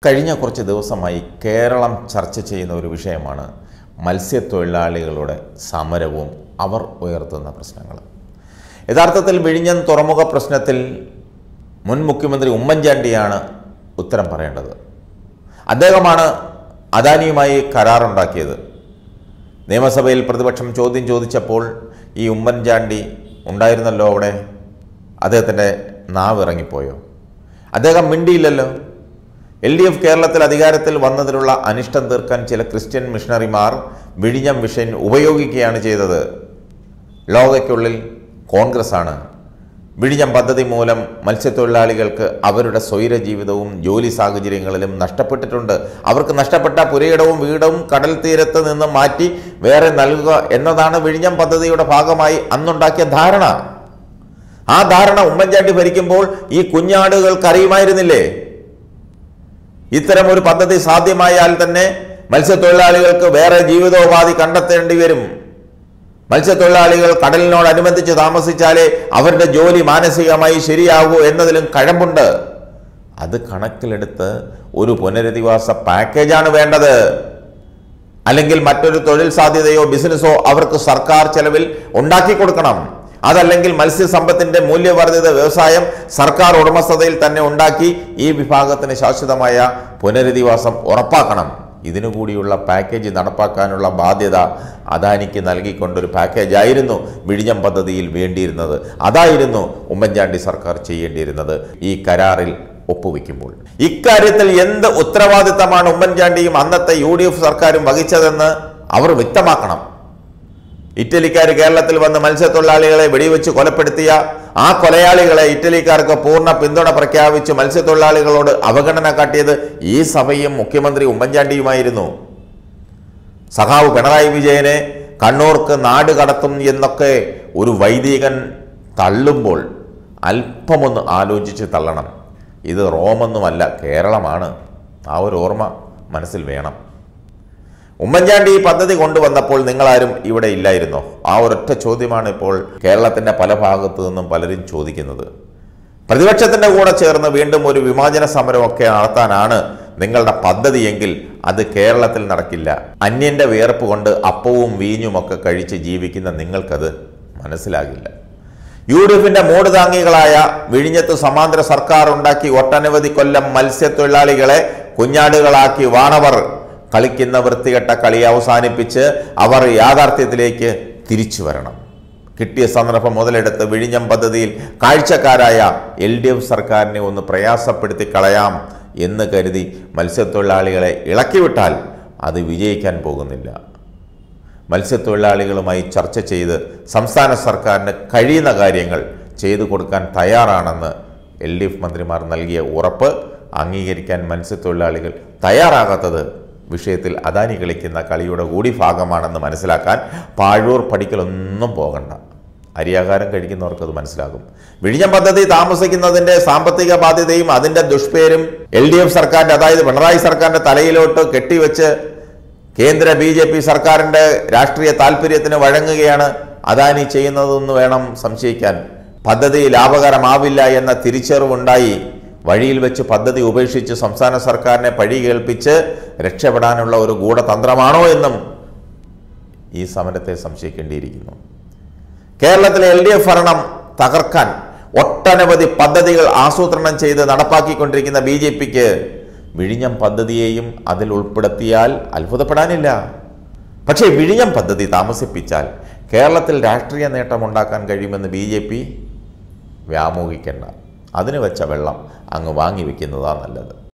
കഴിഞ്ഞ കുറച്ച് ദിവസമായി കേരളം ചർച്ച ചെയ്യുന്ന ഒരു വിഷയമാണ് മത്സ്യത്തൊഴിലാളികളുടെ സമരവും അവർ ഉയർത്തുന്ന പ്രശ്നങ്ങൾ യഥാർത്ഥത്തിൽ വിഴിഞ്ഞൻ തുറമുഖ പ്രശ്നത്തിൽ മുൻ മുഖ്യമന്ത്രി ഉമ്മൻചാണ്ടിയാണ് ഉത്തരം പറയേണ്ടത് അദ്ദേഹമാണ് അദാനിയുമായി കരാറുണ്ടാക്കിയത് നിയമസഭയിൽ പ്രതിപക്ഷം ചോദ്യം ചോദിച്ചപ്പോൾ ഈ ഉമ്മൻചാണ്ടി ഉണ്ടായിരുന്നല്ലോ അവിടെ അദ്ദേഹത്തിൻ്റെ നാവ് ഇറങ്ങിപ്പോയോ അദ്ദേഹം മിണ്ടിയില്ലല്ലോ എൽ ഡി എഫ് കേരളത്തിൽ അധികാരത്തിൽ വന്നതിലുള്ള അനിഷ്ടം തീർക്കാൻ ചില ക്രിസ്ത്യൻ മിഷണറിമാർ വിഴിഞ്ഞം വിഷയം ഉപയോഗിക്കുകയാണ് ചെയ്തത് ലോകയ്ക്കുള്ളിൽ കോൺഗ്രസ്സാണ് വിഴിഞ്ഞം പദ്ധതി മൂലം മത്സ്യത്തൊഴിലാളികൾക്ക് അവരുടെ സ്വൈര ജീവിതവും ജോലി സാഹചര്യങ്ങളിലും നഷ്ടപ്പെട്ടിട്ടുണ്ട് അവർക്ക് നഷ്ടപ്പെട്ട പുരയിടവും വീടും കടൽ തീരത്ത് നിന്ന് മാറ്റി വേറെ നൽകുക എന്നതാണ് വിഴിഞ്ഞം പദ്ധതിയുടെ ഭാഗമായി അന്നുണ്ടാക്കിയ ധാരണ ആ ധാരണ ഉമ്മൻചാണ്ടി ഭരിക്കുമ്പോൾ ഈ കുഞ്ഞാടുകൾക്ക് അറിയുമായിരുന്നില്ലേ ഇത്തരം ഒരു പദ്ധതി സാധ്യമായാൽ തന്നെ മത്സ്യത്തൊഴിലാളികൾക്ക് വേറെ ജീവിതോപാധി കണ്ടെത്തേണ്ടി വരും മത്സ്യത്തൊഴിലാളികൾ കടലിനോടനുബന്ധിച്ച് താമസിച്ചാലേ അവരുടെ ജോലി മാനസികമായി ശരിയാകൂ എന്നതിലും കഴമ്പുണ്ട് അത് കണക്കിലെടുത്ത് ഒരു പുനരധിവാസ പാക്കേജാണ് വേണ്ടത് അല്ലെങ്കിൽ മറ്റൊരു തൊഴിൽ സാധ്യതയോ ബിസിനസ്സോ അവർക്ക് സർക്കാർ ചെലവിൽ ഉണ്ടാക്കി കൊടുക്കണം അതല്ലെങ്കിൽ മത്സ്യസമ്പത്തിന്റെ മൂല്യവർദ്ധിത വ്യവസായം സർക്കാർ ഉടമസ്ഥതയിൽ തന്നെ ഉണ്ടാക്കി ഈ വിഭാഗത്തിന് ശാശ്വതമായ പുനരധിവാസം ഉറപ്പാക്കണം ഇതിനു കൂടിയുള്ള പാക്കേജ് നടപ്പാക്കാനുള്ള ബാധ്യത അദാനിക്ക് നൽകിക്കൊണ്ടൊരു പാക്കേജായിരുന്നു വിഴിഞ്ഞം പദ്ധതിയിൽ വേണ്ടിയിരുന്നത് അതായിരുന്നു ഉമ്മൻചാണ്ടി സർക്കാർ ചെയ്യേണ്ടിയിരുന്നത് ഈ കരാറിൽ ഒപ്പുവെക്കുമ്പോൾ ഇക്കാര്യത്തിൽ എന്ത് ഉത്തരവാദിത്തമാണ് ഉമ്മൻചാണ്ടിയും അന്നത്തെ യു ഡി എഫ് സർക്കാരും വഹിച്ചതെന്ന് അവർ വ്യക്തമാക്കണം ഇറ്റലിക്കാർ കേരളത്തിൽ വന്ന് മത്സ്യത്തൊഴിലാളികളെ വെടിവെച്ച് കൊലപ്പെടുത്തിയ ആ കൊലയാളികളെ ഇറ്റലിക്കാർക്ക് പൂർണ്ണ പിന്തുണ പ്രഖ്യാപിച്ച് മത്സ്യത്തൊഴിലാളികളോട് അവഗണന കാട്ടിയത് ഈ സഭയും മുഖ്യമന്ത്രി ഉമ്മൻചാണ്ടിയുമായിരുന്നു സഖാവ് പിണറായി വിജയനെ കണ്ണൂർക്ക് നാട് കടത്തും എന്നൊക്കെ ഒരു വൈദികൻ തള്ളുമ്പോൾ അല്പമൊന്ന് ആലോചിച്ച് തള്ളണം ഇത് റോമൊന്നുമല്ല കേരളമാണ് ആ ഒരു ഓർമ്മ മനസ്സിൽ വേണം ഉമ്മൻചാണ്ടി ഈ പദ്ധതി കൊണ്ടുവന്നപ്പോൾ നിങ്ങളാരും ഇവിടെ ഇല്ലായിരുന്നോ ആ ഒരൊറ്റ ചോദ്യമാണ് ഇപ്പോൾ കേരളത്തിന്റെ പല ഭാഗത്തു നിന്നും പലരും ചോദിക്കുന്നത് പ്രതിപക്ഷത്തിന്റെ കൂടെ ചേർന്ന് വീണ്ടും ഒരു വിമോചന സമരമൊക്കെ നടത്താനാണ് നിങ്ങളുടെ പദ്ധതിയെങ്കിൽ അത് കേരളത്തിൽ നടക്കില്ല അന്യന്റെ വിയർപ്പ് കൊണ്ട് അപ്പവും വീഞ്ഞുമൊക്കെ കഴിച്ച് ജീവിക്കുന്ന നിങ്ങൾക്കത് മനസ്സിലാകില്ല യു ഡി എഫിന്റെ മൂട് താങ്ങികളായ വിഴിഞ്ഞത്ത് സമാന്തര സർക്കാർ ഉണ്ടാക്കി ഒട്ടനവധി കൊല്ലം മത്സ്യത്തൊഴിലാളികളെ കുഞ്ഞാടുകളാക്കി വാണവർ കളിക്കുന്ന വൃത്തികെട്ട കളി അവസാനിപ്പിച്ച് അവർ യാഥാർത്ഥ്യത്തിലേക്ക് തിരിച്ചു വരണം കിട്ടിയ സന്ദർഭം മുതലെടുത്ത് വിഴിഞ്ഞം പദ്ധതിയിൽ കാഴ്ചക്കാരായ എൽ ഡി എഫ് സർക്കാരിനെ ഒന്ന് പ്രയാസപ്പെടുത്തി കളയാം എന്ന് കരുതി മത്സ്യത്തൊഴിലാളികളെ ഇളക്കിവിട്ടാൽ അത് വിജയിക്കാൻ പോകുന്നില്ല മത്സ്യത്തൊഴിലാളികളുമായി ചർച്ച ചെയ്ത് സംസ്ഥാന സർക്കാരിന് കഴിയുന്ന കാര്യങ്ങൾ ചെയ്തു കൊടുക്കാൻ തയ്യാറാണെന്ന് എൽ ഡി എഫ് മന്ത്രിമാർ നൽകിയ ഉറപ്പ് അംഗീകരിക്കാൻ മത്സ്യത്തൊഴിലാളികൾ തയ്യാറാകാത്തത് വിഷയത്തിൽ അദാനി കളിക്കുന്ന കളിയുടെ കൂടി ഭാഗമാണെന്ന് മനസ്സിലാക്കാൻ പാഴൂർ പഠിക്കലൊന്നും പോകണ്ട അരിയാഹാരം കഴിക്കുന്നവർക്ക് അത് മനസ്സിലാകും വിഴിഞ്ഞം പദ്ധതി താമസിക്കുന്നതിന്റെ സാമ്പത്തിക ബാധ്യതയും അതിന്റെ ദുഷ്പേരും എൽ ഡി എഫ് സർക്കാരിന്റെ അതായത് പിണറായി സർക്കാരിന്റെ തലയിലോട്ട് കെട്ടിവെച്ച് കേന്ദ്ര ബി ജെ പി സർക്കാരിന്റെ രാഷ്ട്രീയ താല്പര്യത്തിന് വഴങ്ങുകയാണ് അദാനി ചെയ്യുന്നതെന്ന് വേണം സംശയിക്കാൻ പദ്ധതി ലാഭകരമാവില്ല എന്ന തിരിച്ചറിവുണ്ടായി വഴിയിൽ വെച്ച് പദ്ധതി ഉപേക്ഷിച്ച് സംസ്ഥാന സർക്കാരിനെ പഴി കേൾപ്പിച്ച് രക്ഷപ്പെടാനുള്ള ഒരു ഗൂഢതന്ത്രമാണോ എന്നും ഈ സമരത്തെ സംശയിക്കേണ്ടിയിരിക്കുന്നു കേരളത്തിലെ എൽ ഡി എഫ് ഭരണം തകർക്കാൻ ഒട്ടനവധി പദ്ധതികൾ ആസൂത്രണം ചെയ്ത് നടപ്പാക്കിക്കൊണ്ടിരിക്കുന്ന ബി ജെ പിക്ക് വിഴിഞ്ഞം പദ്ധതിയെയും അതിൽ ഉൾപ്പെടുത്തിയാൽ അത്ഭുതപ്പെടാനില്ല പക്ഷേ വിഴിഞ്ഞം പദ്ധതി താമസിപ്പിച്ചാൽ കേരളത്തിൽ രാഷ്ട്രീയ നേട്ടമുണ്ടാക്കാൻ കഴിയുമെന്ന് ബി ജെ പി വ്യാമോഹിക്കേണ്ട അതിന് വെച്ച വെള്ളം അങ്ങ് വാങ്ങി വെക്കുന്നതാണ് നല്ലത്